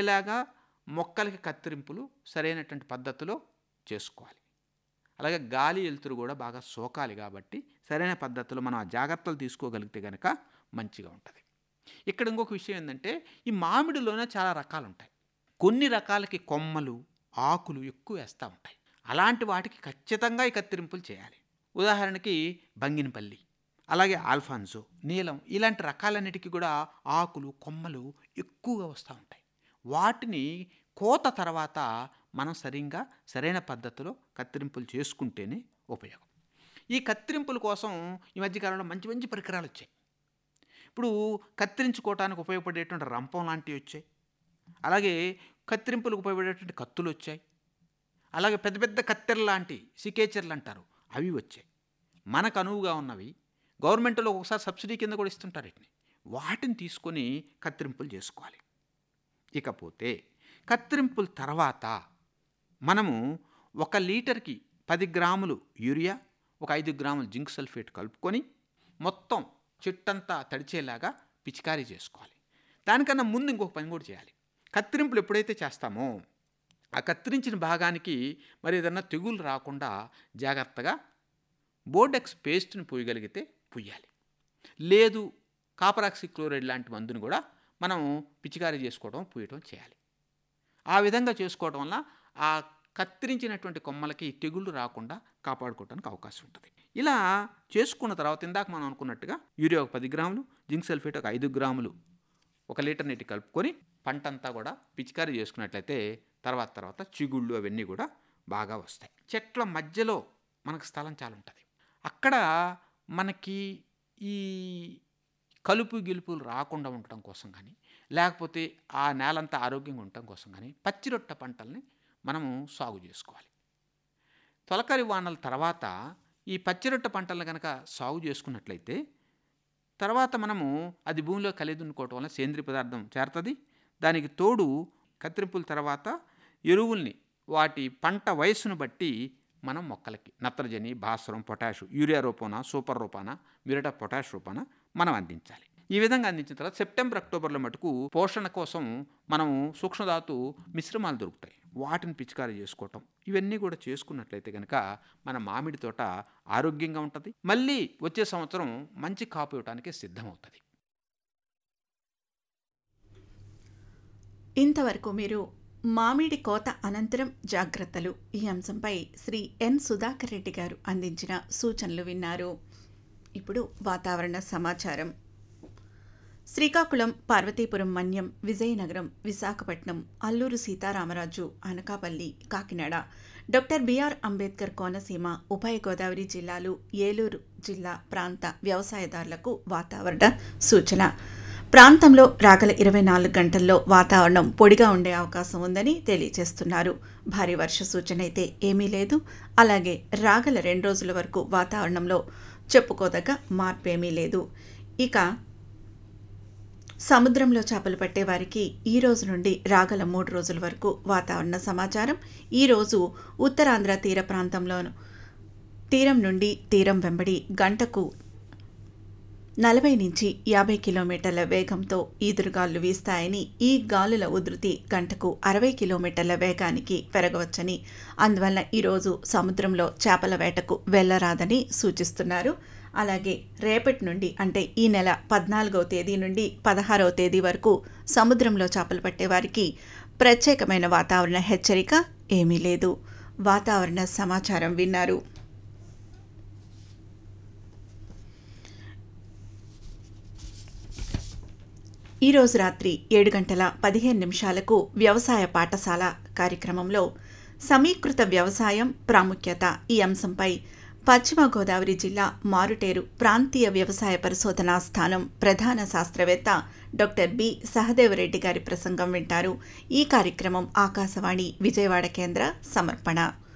ఉండేలాగా మొక్కలకి కత్తిరింపులు సరైనటువంటి పద్ధతిలో చేసుకోవాలి అలాగే గాలి వెలుతురు కూడా బాగా సోకాలి కాబట్టి సరైన పద్ధతిలో మనం ఆ జాగ్రత్తలు తీసుకోగలిగితే కనుక మంచిగా ఉంటుంది ఇక్కడ ఇంకొక విషయం ఏంటంటే ఈ మామిడిలోనే చాలా రకాలు ఉంటాయి కొన్ని రకాలకి కొమ్మలు ఆకులు ఎక్కువ వేస్తూ ఉంటాయి అలాంటి వాటికి ఖచ్చితంగా ఈ కత్తిరింపులు చేయాలి ఉదాహరణకి బంగినపల్లి అలాగే ఆల్ఫాన్సో నీలం ఇలాంటి రకాలన్నిటికీ కూడా ఆకులు కొమ్మలు ఎక్కువగా వస్తూ ఉంటాయి వాటిని కోత తర్వాత మనం సరిగ్గా సరైన పద్ధతిలో కత్తిరింపులు చేసుకుంటేనే ఉపయోగం ఈ కత్తిరింపుల కోసం ఈ మధ్యకాలంలో మంచి మంచి పరికరాలు వచ్చాయి ఇప్పుడు కత్తిరించుకోవటానికి ఉపయోగపడేటువంటి రంపం లాంటివి వచ్చాయి అలాగే కత్తిరింపులకు ఉపయోగపడేటువంటి కత్తులు వచ్చాయి అలాగే పెద్ద పెద్ద కత్తెర లాంటి సికేచర్లు అంటారు అవి వచ్చాయి మనకు అనువుగా ఉన్నవి గవర్నమెంట్లో ఒకసారి సబ్సిడీ కింద కూడా ఇస్తుంటారు వీటిని వాటిని తీసుకొని కత్తిరింపులు చేసుకోవాలి ఇకపోతే కత్తిరింపుల తర్వాత మనము ఒక లీటర్కి పది గ్రాములు యూరియా ఒక ఐదు గ్రాములు జింక్ సల్ఫేట్ కలుపుకొని మొత్తం చెట్టంతా తడిచేలాగా పిచికారీ చేసుకోవాలి దానికన్నా ముందు ఇంకొక పని కూడా చేయాలి కత్తిరింపులు ఎప్పుడైతే చేస్తామో ఆ కత్తిరించిన భాగానికి మరి ఏదన్నా తెగులు రాకుండా జాగ్రత్తగా బోర్డెక్స్ పేస్ట్ని పూయగలిగితే పుయ్యాలి లేదు కాపరాక్సి క్లోరైడ్ లాంటి మందుని కూడా మనం పిచికారీ చేసుకోవడం పూయటం చేయాలి ఆ విధంగా చేసుకోవడం వల్ల ఆ కత్తిరించినటువంటి కొమ్మలకి తెగుళ్ళు రాకుండా కాపాడుకోవడానికి అవకాశం ఉంటుంది ఇలా చేసుకున్న తర్వాత ఇందాక మనం అనుకున్నట్టుగా యూరియా ఒక పది గ్రాములు జింక్ సల్ఫేట్ ఒక ఐదు గ్రాములు ఒక లీటర్ నీటి కలుపుకొని పంట అంతా కూడా పిచికారీ చేసుకున్నట్లయితే తర్వాత తర్వాత చిగుళ్ళు అవన్నీ కూడా బాగా వస్తాయి చెట్ల మధ్యలో మనకు స్థలం చాలా ఉంటుంది అక్కడ మనకి ఈ కలుపు గిలుపులు రాకుండా ఉండటం కోసం కానీ లేకపోతే ఆ నేలంతా ఆరోగ్యంగా ఉండటం కోసం కానీ పచ్చిరొట్ట పంటల్ని మనము సాగు చేసుకోవాలి తొలకరి వానల తర్వాత ఈ పచ్చిరొట్ట పంటలను కనుక సాగు చేసుకున్నట్లయితే తర్వాత మనము అది భూమిలో కలిదునుకోవటం వల్ల సేంద్రియ పదార్థం చేరుతుంది దానికి తోడు కత్తిరింపుల తర్వాత ఎరువుల్ని వాటి పంట వయస్సును బట్టి మనం మొక్కలకి నత్రజని భాస్వరం పొటాషు యూరియా రూపాన సూపర్ రూపాన మిరట పొటాష్ రూపాన మనం అందించాలి ఈ విధంగా అందించిన తర్వాత సెప్టెంబర్ అక్టోబర్లో మటుకు పోషణ కోసం మనం సూక్ష్మధాతు మిశ్రమాలు దొరుకుతాయి వాటిని పిచికారీ చేసుకోవటం ఇవన్నీ కూడా చేసుకున్నట్లయితే కనుక మన మామిడి తోట ఆరోగ్యంగా ఉంటుంది మళ్ళీ వచ్చే సంవత్సరం మంచి కాపు ఇవ్వడానికి సిద్ధమవుతుంది ఇంతవరకు మీరు మామిడి కోత అనంతరం జాగ్రత్తలు ఈ అంశంపై శ్రీ ఎన్ సుధాకర్ రెడ్డి గారు అందించిన సూచనలు విన్నారు ఇప్పుడు వాతావరణ సమాచారం శ్రీకాకుళం పార్వతీపురం మన్యం విజయనగరం విశాఖపట్నం అల్లూరు సీతారామరాజు అనకాపల్లి కాకినాడ డాక్టర్ బిఆర్ అంబేద్కర్ కోనసీమ ఉభయ గోదావరి జిల్లాలు ఏలూరు జిల్లా ప్రాంత వ్యవసాయదారులకు వాతావరణ సూచన ప్రాంతంలో రాగల ఇరవై నాలుగు గంటల్లో వాతావరణం పొడిగా ఉండే అవకాశం ఉందని తెలియజేస్తున్నారు భారీ వర్ష సూచన అయితే ఏమీ లేదు అలాగే రాగల రెండు రోజుల వరకు వాతావరణంలో చెప్పుకోదగ్గ మార్పు ఏమీ లేదు ఇక సముద్రంలో చేపలు పట్టే వారికి ఈ రోజు నుండి రాగల మూడు రోజుల వరకు వాతావరణ సమాచారం ఈరోజు ఉత్తరాంధ్ర తీర ప్రాంతంలోను తీరం నుండి తీరం వెంబడి గంటకు నలభై నుంచి యాభై కిలోమీటర్ల వేగంతో ఈదురుగాలు వీస్తాయని ఈ గాలుల ఉధృతి గంటకు అరవై కిలోమీటర్ల వేగానికి పెరగవచ్చని అందువల్ల ఈరోజు సముద్రంలో చేపల వేటకు వెళ్ళరాదని సూచిస్తున్నారు అలాగే రేపటి నుండి అంటే ఈ నెల పద్నాలుగవ తేదీ నుండి పదహారవ తేదీ వరకు సముద్రంలో చేపలు పట్టే వారికి ప్రత్యేకమైన వాతావరణ హెచ్చరిక ఏమీ లేదు వాతావరణ సమాచారం విన్నారు ఈరోజు రాత్రి ఏడు గంటల పదిహేను నిమిషాలకు వ్యవసాయ పాఠశాల కార్యక్రమంలో సమీకృత వ్యవసాయం ప్రాముఖ్యత ఈ అంశంపై పశ్చిమ గోదావరి జిల్లా మారుటేరు ప్రాంతీయ వ్యవసాయ పరిశోధనా స్థానం ప్రధాన శాస్త్రవేత్త డాక్టర్ బి సహదేవరెడ్డి గారి ప్రసంగం వింటారు ఈ కార్యక్రమం ఆకాశవాణి విజయవాడ కేంద్ర సమర్పణ